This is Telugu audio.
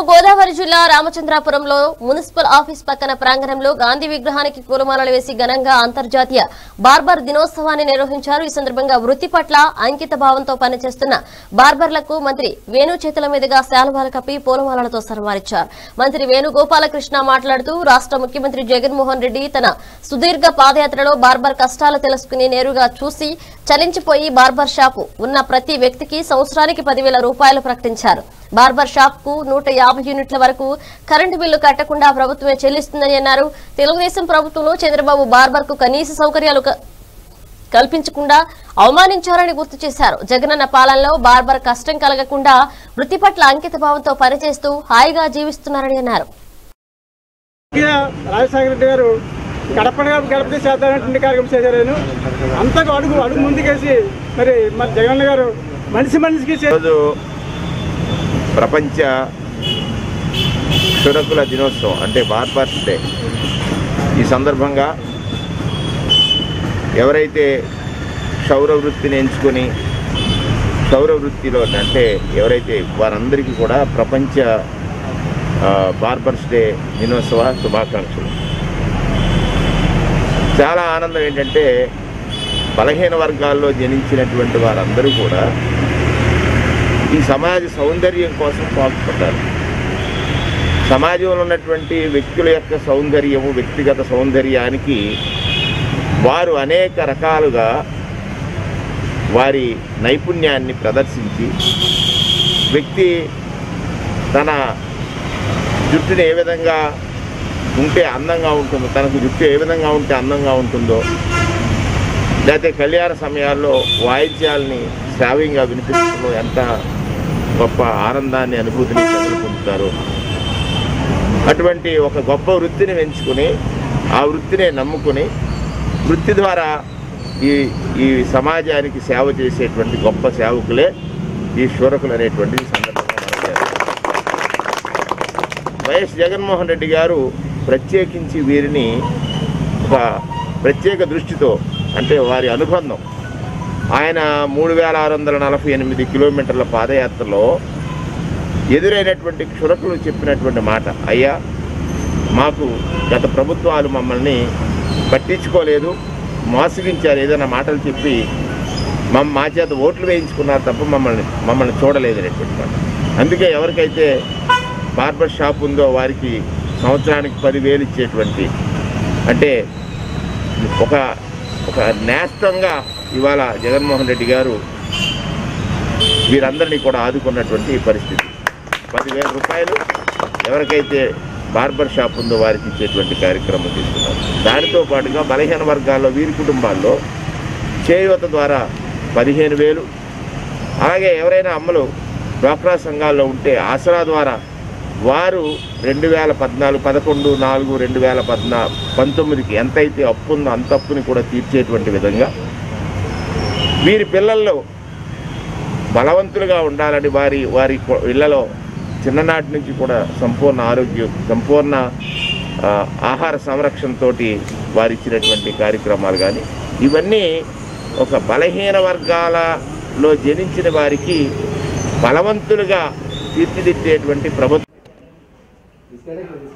తూర్పు గోదావరి జిల్లా రామచంద్రాపురంలో మున్సిపల్ ఆఫీస్ పక్కన ప్రాంగణంలో గాంధీ విగ్రహానికి పూలమాలలు వేసి ఘనంగా అంతర్జాతీయ బార్బర్ దినోత్సవాన్ని నిర్వహించారు ఈ సందర్భంగా వృత్తి పట్ల అంకిత భావంతో పనిచేస్తున్న బార్బర్లకు మంత్రి వేణు చేతుల మీదుగా శాలువాలు కప్పి పూలమాలలతో సన్మానించారు మంత్రి వేణుగోపాలకృష్ణ మాట్లాడుతూ రాష్ట్ర ముఖ్యమంత్రి జగన్మోహన్ రెడ్డి తన సుదీర్ఘ పాదయాత్రలో బార్బర్ కష్టాలు తెలుసుకుని నేరుగా చూసి చలించిపోయి బార్బర్ షాపు ఉన్న ప్రతి వ్యక్తికి సంవత్సరానికి పదివేల రూపాయలు ప్రకటించారు బార్బర్ షాప్ కు నూట యాభై యూనిట్ల వరకు కరెంటు బిల్లు కట్టకుండా ప్రభుత్వమే చెల్లిస్తుందని అన్నారు తెలుగుదేశం ప్రభుత్వంలో చంద్రబాబు బార్బర్ కు కనీస సౌకర్యాలు క- కల్పించకుండా అవమానించారని గుర్తు చేశారు జగనన్న పాలనలో బార్బర్ కష్టం కలగకుండా వృత్తి పట్ల అంకిత భావంతో పనిచేస్తూ హాయిగా జీవిస్తున్నారని అన్నారు ముఖ్యంగా రాజశేఖర రెడ్డి గారు గడప గడప గడప చేద్దామంటే కార్యక్రమం చేశారు ఆయన. అంతకు అడుగు అడుగు ముందుకేసి మరి మరి జగన్ గారు మనిషి మనిషికి చే- ఈరోజు ప్రపంచ క్షురకుల దినోత్సవం అంటే బార్బర్స్ డే ఈ సందర్భంగా ఎవరైతే క్షౌర వృత్తిని ఎంచుకొని క్షౌర వృత్తిలో అంటే ఎవరైతే వారందరికీ కూడా ప్రపంచ ఆ, బార్బర్స్ డే దినోత్సవ శుభాకాంక్షలు చాలా ఆనందం ఏంటంటే బలహీన వర్గాల్లో జనించినటువంటి వారందరూ కూడా ఈ సమాజ సౌందర్యం కోసం పాల్పడ్డారు సమాజంలో ఉన్నటువంటి వ్యక్తుల యొక్క సౌందర్యము వ్యక్తిగత సౌందర్యానికి వారు అనేక రకాలుగా వారి నైపుణ్యాన్ని ప్రదర్శించి వ్యక్తి తన జుట్టుని ఏ విధంగా ఉంటే అందంగా ఉంటుందో తనకు జుట్టు ఏ విధంగా ఉంటే అందంగా ఉంటుందో లేకపోతే కళ్యాణ సమయాల్లో వాయిద్యాల్ని శ్రావ్యంగా వినిపించడంలో ఎంత గొప్ప ఆనందాన్ని అనుభూతిని ప్రజలు పొందుతారు అటువంటి ఒక గొప్ప వృత్తిని ఎంచుకుని ఆ వృత్తినే నమ్ముకుని వృత్తి ద్వారా ఈ ఈ సమాజానికి సేవ చేసేటువంటి గొప్ప సేవకులే ఈ శూరకులు అనేటువంటి సందర్భంగా మనం చేస్తాం. వైఎస్ జగన్మోహన్ రెడ్డి గారు ప్రత్యేకించి వీరిని ఒక ప్రత్యేక దృష్టితో అంటే వారి అనుబంధం ఆయన మూడు వేల ఆరు వందల నలభై ఎనిమిది కిలోమీటర్ల పాదయాత్రలో ఎదురైనటువంటి క్షురకులు చెప్పినటువంటి మాట అయ్యా మాకు గత ప్రభుత్వాలు మమ్మల్ని పట్టించుకోలేదు మోసగించారు ఏదైనా మాటలు చెప్పి మమ్మ మా చేత ఓట్లు వేయించుకున్నారు తప్ప మమ్మల్ని మమ్మల్ని చూడలేదు అనేటువంటి మాట అందుకే ఎవరికైతే బార్బర్ షాప్ ఉందో వారికి సంవత్సరానికి పదివేలు ఇచ్చేటువంటి అంటే ఒక ఒక నేస్తంగా ఇవాళ జగన్మోహన్ రెడ్డి గారు వీరందరినీ కూడా ఆదుకున్నటువంటి పరిస్థితి పదివేల రూపాయలు ఎవరికైతే బార్బర్ షాప్ ఉందో వారికి ఇచ్చేటువంటి కార్యక్రమం తీసుకున్నారు దానితో పాటుగా బలహీన వర్గాల్లో వీరి కుటుంబాల్లో చేయూత ద్వారా పదిహేను వేలు అలాగే ఎవరైనా అమ్మలు డ్వాక్రా సంఘాల్లో ఉంటే ఆసరా ద్వారా వారు రెండు వేల పద్నాలుగు పదకొండు నాలుగు రెండు వేల పద్నా పంతొమ్మిదికి ఎంతైతే అప్పు ఉందో అంత అప్పుని కూడా తీర్చేటువంటి విధంగా వీరి పిల్లల్లో బలవంతులుగా ఉండాలని వారి వారి కొ- ఇళ్లలో చిన్ననాటి నుంచి కూడా సంపూర్ణ ఆరోగ్యం సంపూర్ణ ఆ, ఆహార సంరక్షణతోటి వారు ఇచ్చినటువంటి కార్యక్రమాలు కానీ ఇవన్నీ ఒక బలహీన వర్గాలలో జనించిన వారికి బలవంతులుగా తీర్చిదిద్దేటువంటి ప్రభుత్వం